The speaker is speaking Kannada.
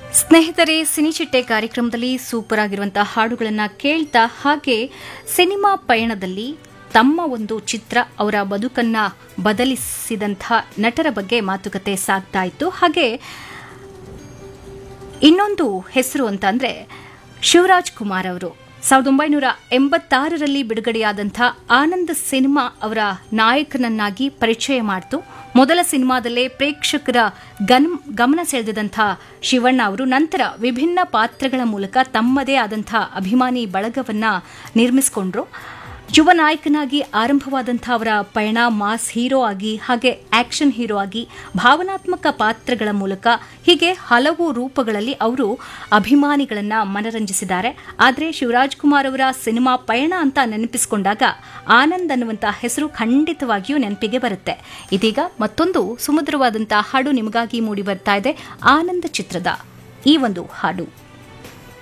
ಸ್ನೇಹಿತರೆ ಸಿನಿಚಿಟ್ಟೆ ಕಾರ್ಯಕ್ರಮದಲ್ಲಿ ಸೂಪರ್ ಆಗಿರುವಂತಹ ಹಾಡುಗಳನ್ನು ಕೇಳ್ತಾ ಹಾಗೆ ಸಿನಿಮಾ ಪಯಣದಲ್ಲಿ ತಮ್ಮ ಒಂದು ಚಿತ್ರ ಅವರ ಬದುಕನ್ನ ಬದಲಿಸಿದಂಥ ನಟರ ಬಗ್ಗೆ ಮಾತುಕತೆ ಸಾಗ್ತಾ ಇತ್ತು ಹಾಗೆ ಇನ್ನೊಂದು ಹೆಸರು ಅಂತ ಅಂದ್ರೆ ಶಿವರಾಜ್ ಕುಮಾರ್ ಅವರು ಸಾವಿರದ ಒಂಬೈನೂರ ಎಂಬತ್ತಾರರಲ್ಲಿ ಬಿಡುಗಡೆಯಾದಂಥ ಆನಂದ್ ಸಿನಿಮಾ ಅವರ ನಾಯಕನನ್ನಾಗಿ ಪರಿಚಯ ಮಾಡಿತು ಮೊದಲ ಸಿನಿಮಾದಲ್ಲೇ ಪ್ರೇಕ್ಷಕರ ಗನ್ ಗಮನ ಸೆಳೆದಿದಂಥ ಶಿವಣ್ಣ ಅವರು ನಂತರ ವಿಭಿನ್ನ ಪಾತ್ರಗಳ ಮೂಲಕ ತಮ್ಮದೇ ಆದಂಥ ಅಭಿಮಾನಿ ಬಳಗವನ್ನ ನಿರ್ಮಿಸಿಕೊಂಡ್ರು ಯುವ ನಾಯಕನಾಗಿ ಆರಂಭವಾದಂಥ ಅವರ ಪಯಣ ಮಾಸ್ ಹೀರೋ ಆಗಿ ಹಾಗೆ ಆಕ್ಷನ್ ಹೀರೋ ಆಗಿ ಭಾವನಾತ್ಮಕ ಪಾತ್ರಗಳ ಮೂಲಕ ಹೀಗೆ ಹಲವು ರೂಪಗಳಲ್ಲಿ ಅವರು ಅಭಿಮಾನಿಗಳನ್ನ ಮನರಂಜಿಸಿದ್ದಾರೆ ಆದರೆ ಶಿವರಾಜ್ ಕುಮಾರ್ ಅವರ ಸಿನಿಮಾ ಪಯಣ ಅಂತ ನೆನಪಿಸಿಕೊಂಡಾಗ ಆನಂದ್ ಅನ್ನುವಂಥ ಹೆಸರು ಖಂಡಿತವಾಗಿಯೂ ನೆನಪಿಗೆ ಬರುತ್ತೆ ಇದೀಗ ಮತ್ತೊಂದು ಸುಮಧುರವಾದಂತಹ ಹಾಡು ನಿಮಗಾಗಿ ಮೂಡಿ ಬರ್ತಾ ಇದೆ ಆನಂದ್ ಚಿತ್ರದ ಈ ಒಂದು ಹಾಡು